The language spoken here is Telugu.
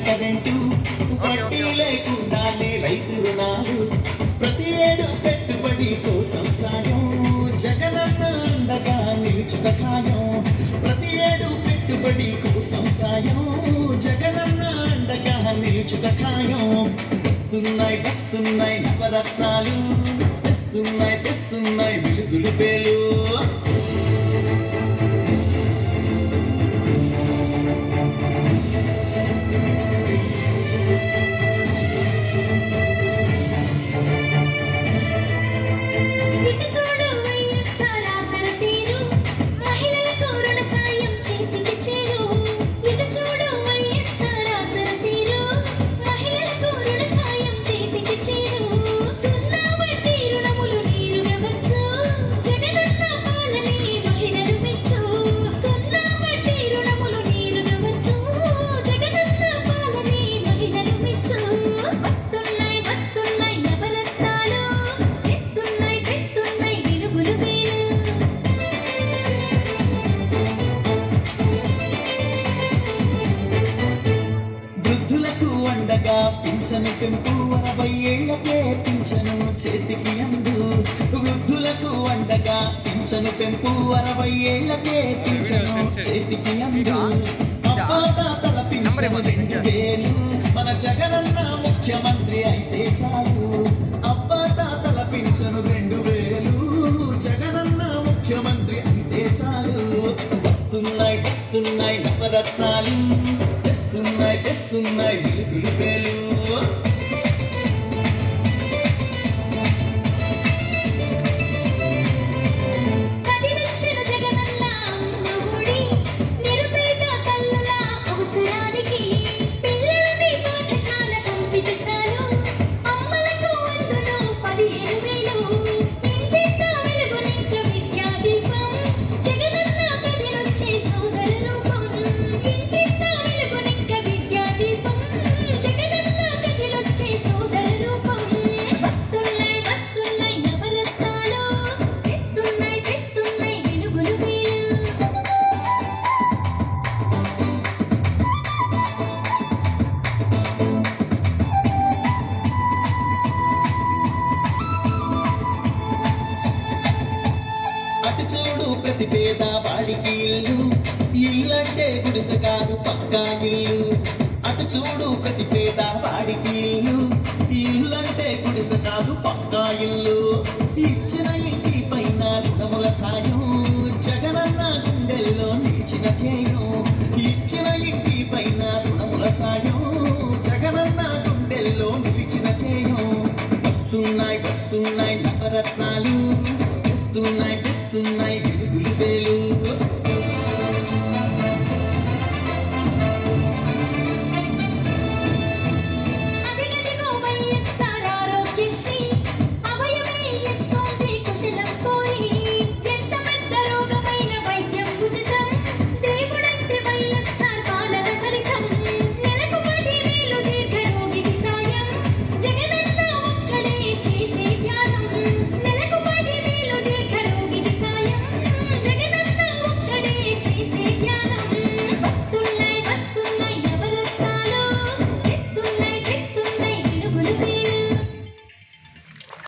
కరెంటు వడ్డీ లేకుండానే రైతు రుణాలు ప్రతి ఏడు పెట్టుబడి కోసం సాయం జగనన్న అండగా నిలుచుట ఖాయం ప్రతి ఏడు పెట్టుబడి కోసం సాయం జగనన్న అండగా నిలుచుట ఖాయం వస్తున్నాయి వస్తున్నాయి నవరత్నాలు తెస్తున్నాయి తెస్తున్నాయి వెలుగులు పేలు ఇటు చూడు వైఎస్ఆర్ ఆసర తీరు మహిళలకు రుణ సాయం చేతికి చేరు ఇటు చూడు వైఎస్ఆర్ ఆసర తీరు మహిళలకు రుణ సాయం చేతికి చేరు సున్నా వడ్డీ రుణములు నీరుగా వచ్చు జగనన్న పాలనే మహిళలు మెచ్చు సున్నా వడ్డీ రుణములు నీరుగా వచ్చు జగనన్న పాలనే మహిళలు మెచ్చు వస్తున్నాయి వస్తున్నాయి నవరత్నాలు తెస్తున్నాయి తెస్తున్నాయి వెలుగులు వేలు వృద్ధులకు అండగా పింఛను పెంపు అరవై ఏళ్లకే పింఛను చేతికి అందు వృద్ధులకు అండగా పింఛను పెంపు అరవై ఏళ్లకే పింఛను చేతికి అందు అబ్బాతాతల పింఛను రెండు వేలు మన జగనన్న ముఖ్యమంత్రి అయితే చాలు అబ్బాతాతల పింఛను రెండు వేలు జగనన్న ముఖ్యమంత్రి అయితే చాలు వస్తున్నాయి వస్తున్నాయి నవరత్నాలు తెస్తున్నాయి తెస్తున్నాయి వెలుగులు పేలు కదిలించిన జగనన్న అమ్మఒడి నిరుపేద తల్లుల అవసరానికి పిల్లలని పాఠశాల పంపితే చాలు అమ్మలకు అందును పదిహేను వేలు ఇంటింట వెలుగునింక విద్యా దీపం జగనన్న కదిలొచ్చే సోదర రూపం ఇంటింట వెలుగునింక విద్యా దీపం జగనన్న కదిలొచ్చే సోదర రూపం వస్తున్నాయి వస్తున్నాయి నవరత్నాలు తెస్తున్నాయి తెస్తున్నాయి వెలుగులు వేలు అటు చూడు ప్రతి పేద వాడికి ఇల్లు ఇల్లంటే గుడిసె కాదు పక్కా ఇల్లు అటు చూడు ప్రతి పేద వాడికి ఇల్లు ఇల్లంటే గుడిసె కాదు పక్కా ఇల్లు ఇచ్చిన ఇంటి పైన రుణముల సాయం జగనన్న గుండెల్లో నిలిచిన ధ్యేయం ఇచ్చిన ఇంటి పైన రుణముల సాయం